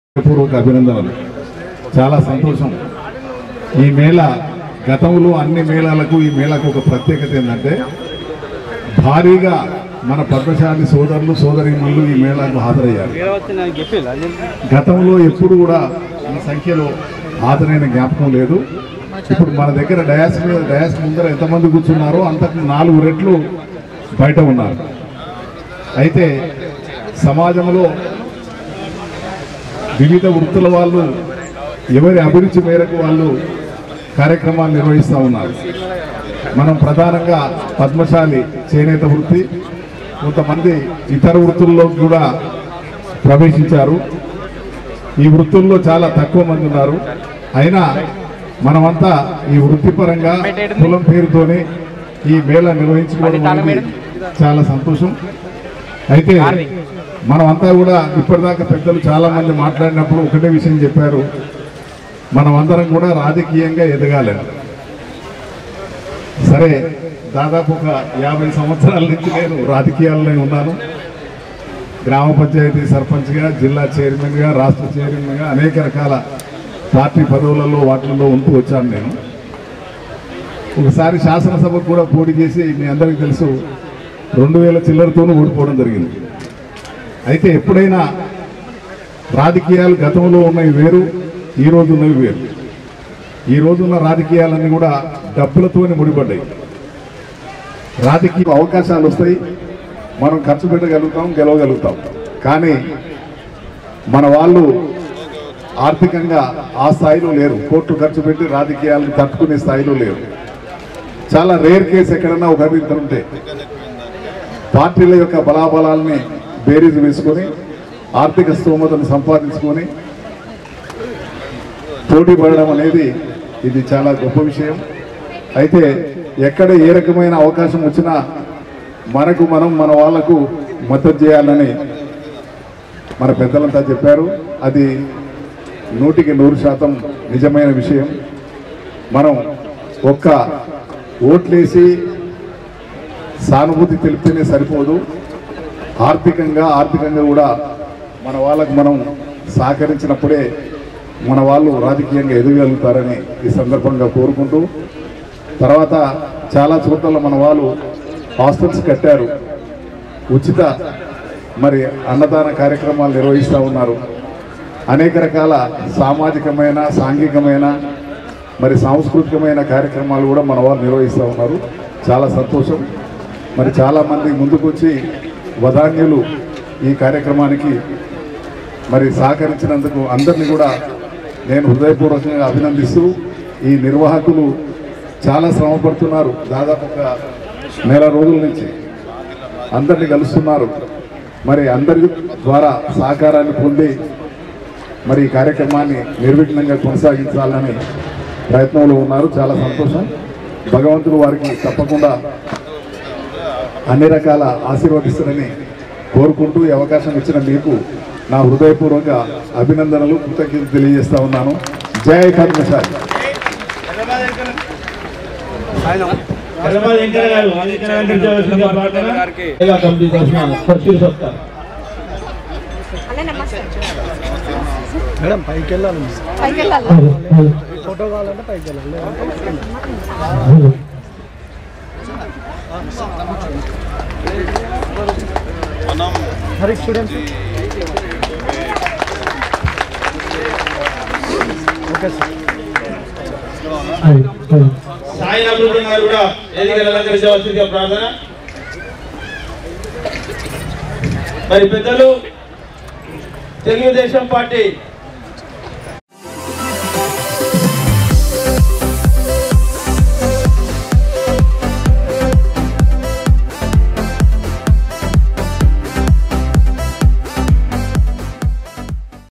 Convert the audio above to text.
పూర్వక అభినందనలు చాలా సంతోషం ఈ మేళ గతంలో అన్ని మేళాలకు ఈ మేళకు ఒక ప్రత్యేకత ఏంటంటే భారీగా మన పద్మశాలి సోదరులు సోదరిమణులు ఈ మేళాకు హాజరయ్యారు గతంలో ఎప్పుడు కూడా ఈ సంఖ్యలో హాజరైన జ్ఞాపకం లేదు ఇప్పుడు మన దగ్గర డయాస్ మీద డయాస్ ముందర ఎంతమంది కూర్చున్నారో అంతకు నాలుగు రెట్లు బయట ఉన్నారు అయితే సమాజంలో వివిధ వృత్తుల వాళ్ళు ఎవరి అభిరుచి మేరకు వాళ్ళు కార్యక్రమాలు నిర్వహిస్తూ ఉన్నారు మనం ప్రధానంగా పద్మశాలి చేనేత వృత్తి కొంతమంది ఇతర వృత్తుల్లో కూడా ప్రవేశించారు ఈ వృత్తుల్లో చాలా తక్కువ మంది ఉన్నారు అయినా మనమంతా ఈ వృత్తిపరంగా కులం పేరుతోనే ఈ మేళ నిర్వహించుకోవడం అనేది చాలా సంతోషం అయితే మనమంతా కూడా ఇప్పటిదాకా పెద్దలు చాలా మంది మాట్లాడినప్పుడు ఒకటే విషయం చెప్పారు మనం అందరం కూడా రాజకీయంగా ఎదగాలని సరే దాదాపు ఒక యాభై సంవత్సరాల నుంచి నేను రాజకీయాల్లో ఉన్నాను గ్రామ పంచాయతీ సర్పంచ్గా జిల్లా చైర్మన్గా రాష్ట్ర చైర్మన్గా అనేక రకాల పార్టీ పదవులలో వాటిల్లో ఉంటూ వచ్చాను నేను ఒకసారి శాసనసభకు కూడా పోటీ చేసి మీ అందరికీ తెలుసు రెండు వేల చిల్లరతోనూ ఓడిపోవడం జరిగింది అయితే ఎప్పుడైనా రాజకీయాలు గతంలో ఉన్నవి వేరు ఈ రోజు ఉన్నవి వేరు ఈ రోజున్న రాజకీయాలన్నీ కూడా డబ్బులతోనే ముడిపడ్డాయి రాజకీయ అవకాశాలు వస్తాయి మనం ఖర్చు పెట్టగలుగుతాం గెలవగలుగుతాం కానీ మన వాళ్ళు ఆర్థికంగా ఆ స్థాయిలో లేరు కోట్లు ఖర్చు పెట్టి రాజకీయాలను తట్టుకునే స్థాయిలో లేరు చాలా రేర్ కేసు ఎక్కడన్నా ఒక ఇద్దరు ఉంటే పార్టీల యొక్క బలాబలాల్ని బేరీజ్ వేసుకొని ఆర్థిక స్తోమతను సంపాదించుకొని పోటీ పడడం అనేది ఇది చాలా గొప్ప విషయం అయితే ఎక్కడ ఏ రకమైన అవకాశం వచ్చినా మనకు మనం మన వాళ్లకు మద్దతు చేయాలని మన పెద్దలంతా చెప్పారు అది నూటికి నూరు శాతం నిజమైన విషయం మనం ఒక్క ఓట్లేసి సానుభూతి తెలిపితేనే సరిపోదు ఆర్థికంగా ఆర్థికంగా కూడా మన వాళ్ళకు మనం సహకరించినప్పుడే మన వాళ్ళు రాజకీయంగా ఎదగలుగుతారని ఈ సందర్భంగా కోరుకుంటూ తర్వాత చాలా చోట్ల మన వాళ్ళు హాస్టల్స్ కట్టారు ఉచిత మరి అన్నదాన కార్యక్రమాలు నిర్వహిస్తూ ఉన్నారు అనేక రకాల సామాజికమైన సాంఘికమైన మరి సాంస్కృతికమైన కార్యక్రమాలు కూడా మన వాళ్ళు నిర్వహిస్తూ ఉన్నారు చాలా సంతోషం మరి చాలామంది ముందుకొచ్చి వదాన్యులు ఈ కార్యక్రమానికి మరి సహకరించినందుకు అందరినీ కూడా నేను హృదయపూర్వకంగా అభినందిస్తూ ఈ నిర్వాహకులు చాలా శ్రమ పడుతున్నారు దాదాపు ఒక నెల రోజుల నుంచి అందరినీ కలుస్తున్నారు మరి అందరి ద్వారా సహకారాన్ని పొంది మరి ఈ కార్యక్రమాన్ని నిర్విఘ్నంగా కొనసాగించాలని ప్రయత్నంలో ఉన్నారు చాలా సంతోషం భగవంతుడు వారికి తప్పకుండా అన్ని రకాల ఆశీర్వదిస్తారని కోరుకుంటూ ఈ అవకాశం ఇచ్చిన మీకు నా హృదయపూర్వక అభినందనలు కృతజ్ఞతలు తెలియజేస్తా ఉన్నాను జై పద్మశాలి హైదరాబాద్ వెంకయ్య గారు వెంకయ్య గారు నిర్దేశించిన ప్రార్థన ఇలా కమిటీ తరఫున పరిశీలి సత్తారు అనే నమస్తే మేడం పైకి వెళ్ళాలి పైకి వెళ్ళాలి ఫోటో కావాలంటే పైకి వెళ్ళాలి మరి స్టూడెంట్స్ ఓకే సార్ సాయి అభివృద్ధి గారు కూడా వేదికలు అలంకరించవలసిందిగా ప్రార్థన మరి పెద్దలు తెలుగుదేశం పార్టీ